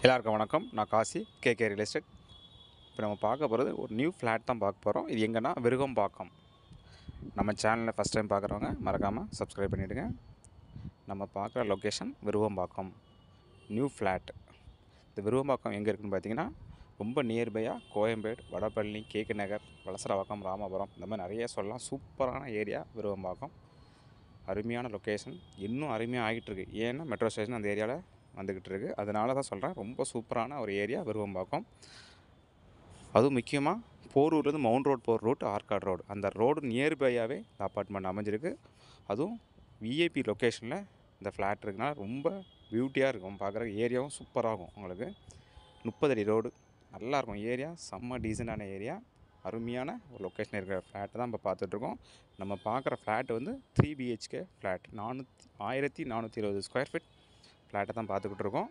எல்லாருக்கும் வணக்கம் நான் காசி கேகே ரியல் எஸ்டேட் இப்போ நம்ம பார்க்க போகிறது ஒரு நியூ ஃப்ளாட் தான் பார்க்க போகிறோம் இது எங்கன்னா விருகம்பாக்கம் நம்ம சேனலில் ஃபஸ்ட் டைம் பார்க்குறவங்க மறக்காமல் சப்ஸ்கிரைப் பண்ணிவிடுங்க நம்ம பார்க்குற லொக்கேஷன் விருகம்பாக்கம் நியூ ஃப்ளாட் இந்த விருகம்பாக்கம் எங்கே இருக்குன்னு பார்த்தீங்கன்னா ரொம்ப நியர்பையாக கோயம்பேடு வடபழனி கேக்கு நகர் வலசரவாக்கம் ராமபுரம் இந்த மாதிரி நிறைய சொல்லலாம் சூப்பரான ஏரியா விருகம்பாக்கம் அருமையான லொக்கேஷன் இன்னும் அருமையாக ஆகிட்டு இருக்கு ஏன்னா மெட்ரோ ஸ்டேஷன் அந்த ஏரியாவில் வந்துக்கிட்டு இருக்கு அதனால தான் சொல்கிறேன் ரொம்ப சூப்பரான ஒரு ஏரியா விருவம்பாக்கம் அதுவும் முக்கியமாக போரூர்லேருந்து மவுண்ட் ரோட் போகிற ரூட் ஆர்காட் ரோடு அந்த ரோடு நியர்பையாகவே இந்த அப்பார்ட்மெண்ட் அமைஞ்சிருக்கு அதுவும் விஐபி லொக்கேஷனில் இந்த ஃப்ளாட் இருக்குனால ரொம்ப பியூட்டியாக இருக்கும் பார்க்குற ஏரியாவும் சூப்பராகும் உங்களுக்கு முப்பது அடி ரோடு நல்லாயிருக்கும் ஏரியா செம்ம டீசெண்டான ஏரியா அருமையான ஒரு லொக்கேஷன் இருக்கிற ஃப்ளாட்டை தான் இப்போ பார்த்துட்ருக்கோம் நம்ம பார்க்குற ஃப்ளாட் வந்து த்ரீ பிஹெச்கே ஃப்ளாட் நானூற்றி ஆயிரத்தி நானூற்றி இருபது ஸ்கொயர் ஃபீட் ஃப்ளாட்டை தான் பார்த்துக்கிட்டு இருக்கோம்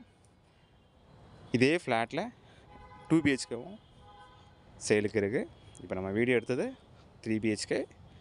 இதே ஃப்ளாட்டில் டூ பிஹெச்கேவும் சேலுக்கு இருக்குது இப்போ நம்ம வீடியோ எடுத்தது த்ரீ பிஹெச்கே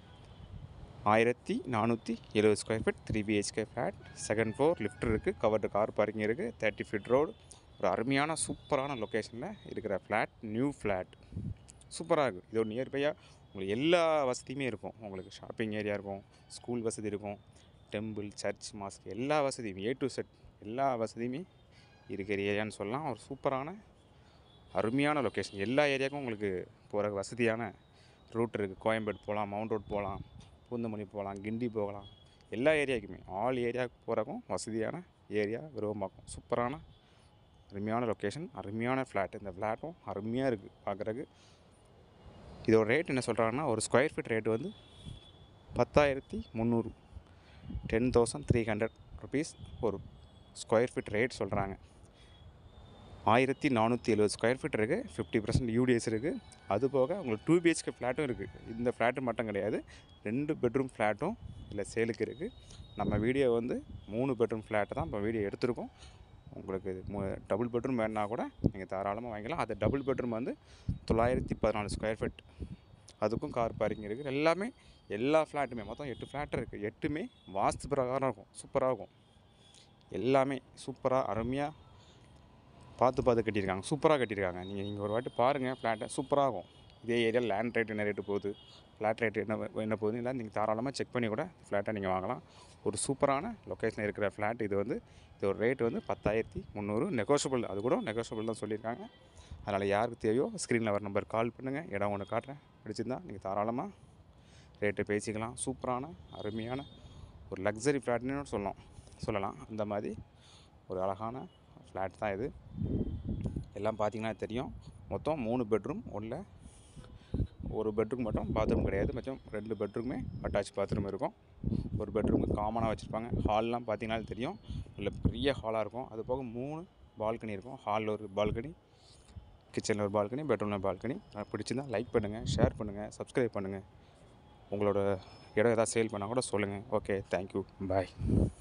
ஆயிரத்தி நானூற்றி எழுபது square feet three BHK flat second floor lift இருக்குது கவர்டு கார் பார்க்கிங் இருக்குது தேர்ட்டி ஃபீட் ரோடு ஒரு அருமையான சூப்பரான லொக்கேஷனில் இருக்கிற ஃப்ளாட் நியூ ஃப்ளாட் சூப்பராக இருக்குது இது ஒரு நியர்பையாக உங்களுக்கு எல்லா வசதியுமே இருக்கும் உங்களுக்கு ஷாப்பிங் ஏரியா இருக்கும் ஸ்கூல் வசதி இருக்கும் டெம்பிள் சர்ச் மாஸ்க் எல்லா வசதியும் ஏ டு செட் எல்லா வசதியுமே இருக்கிற ஏரியான்னு சொல்லலாம் ஒரு சூப்பரான அருமையான லொக்கேஷன் எல்லா ஏரியாவுக்கும் உங்களுக்கு போகிற வசதியான ரூட் இருக்குது கோயம்பேடு போகலாம் மவுண்ட் ரோட் போகலாம் பூந்தமல்லி போகலாம் கிண்டி போகலாம் எல்லா ஏரியாவுக்குமே ஆல் ஏரியாவுக்கு போகிறக்கும் வசதியான ஏரியா விருவம்பாக்கம் சூப்பரான அருமையான லொக்கேஷன் அருமையான ஃப்ளாட் இந்த ஃப்ளாட்டும் அருமையாக இருக்குது பார்க்குறதுக்கு இதோட ரேட் என்ன சொல்கிறாங்கன்னா ஒரு ஸ்கொயர் ஃபீட் ரேட் வந்து பத்தாயிரத்தி முந்நூறு ten thousand three hundred rupees ஒரு ஸ்கொயர் ஃபீட் ரேட் சொல்கிறாங்க ஆயிரத்தி நானூற்றி எழுபது ஸ்கொயர் ஃபீட் இருக்குது ஃபிஃப்டி பர்சன்ட் யூடிஎஸ் இருக்குது அது போக உங்களுக்கு டூ பிஹெச்கே ஃப்ளாட்டும் இருக்குது இந்த ஃப்ளாட்டு மட்டும் கிடையாது ரெண்டு பெட்ரூம் ஃப்ளாட்டும் இல்லை சேலுக்கு இருக்குது நம்ம வீடியோ வந்து மூணு பெட்ரூம் ஃப்ளாட்டை தான் இப்போ வீடியோ எடுத்திருக்கோம் உங்களுக்கு டபுள் பெட்ரூம் வேணுன்னா கூட நீங்கள் தாராளமாக வாங்கிக்கலாம் அது டபுள் பெட்ரூம் வந்து தொள்ளாயிரத்தி பதினாலு ஸ்கொயர் ஃபீட் அதுக்கும் கார் பார்க்கிங் இருக்குது எல்லாமே எல்லா ஃப்ளாட்டுமே மொத்தம் எட்டு ஃப்ளாட் இருக்குது எட்டுமே வாஸ்து பிரகாரம் இருக்கும் சூப்பராக இருக்கும் எல்லாமே சூப்பராக அருமையாக பார்த்து பார்த்து கட்டியிருக்காங்க சூப்பராக கட்டியிருக்காங்க நீங்கள் இங்கே ஒரு வாட்டி பாருங்கள் ஃப்ளாட்டை சூப்பராக இருக்கும் இதே ஏரியா லேண்ட் ரேட் என்ன ரேட்டு போகுது ஃப்ளாட் ரேட் என்ன என்ன போகுது இல்லை நீங்கள் தாராளமாக செக் பண்ணி கூட ஃப்ளாட்டை நீங்கள் வாங்கலாம் ஒரு சூப்பரான லொக்கேஷனில் இருக்கிற ஃப்ளாட் இது வந்து இது ஒரு ரேட் வந்து பத்தாயிரத்தி முந்நூறு நெகோஷியபிள் அது கூட நெகோஷியபிள் தான் சொல்லியிருக்காங்க அதனால் யாருக்கு தேவையோ ஸ்க்ரீனில் வர நம்பர் கால் பண்ணுங்கள் இடம் ஒன்று காட்டுறேன் பிடிச்சிருந்தா நீங்கள் தாராளமாக ரேட்டு பேசிக்கலாம் சூப்பரான அருமையான ஒரு லக்ஸரி ஃப்ளாட்னு சொல்லலாம் சொல்லலாம் அந்த மாதிரி ஒரு அழகான ஃப்ளாட் தான் இது எல்லாம் பார்த்தீங்கன்னா தெரியும் மொத்தம் மூணு பெட்ரூம் உள்ள ஒரு பெட்ரூம் மட்டும் பாத்ரூம் கிடையாது மொத்தம் ரெண்டு பெட்ரூமே அட்டாச் பாத்ரூம் இருக்கும் ஒரு பெட்ரூமுக்கு காமனாக வச்சுருப்பாங்க ஹால்லாம் பார்த்தீங்கன்னா தெரியும் நல்ல பெரிய ஹாலாக இருக்கும் அது போக மூணு பால்கனி இருக்கும் ஹாலில் ஒரு பால்கனி கிச்சனில் ஒரு பால்கனி பெட்ரூமில் பால்கனி பிடிச்சிருந்தா லைக் பண்ணுங்கள் ஷேர் பண்ணுங்கள் சப்ஸ்கிரைப் பண்ணுங்கள் உங்களோட இடம் ஏதாவது சேல் பண்ணால் கூட சொல்லுங்கள் ஓகே தேங்க்யூ பாய்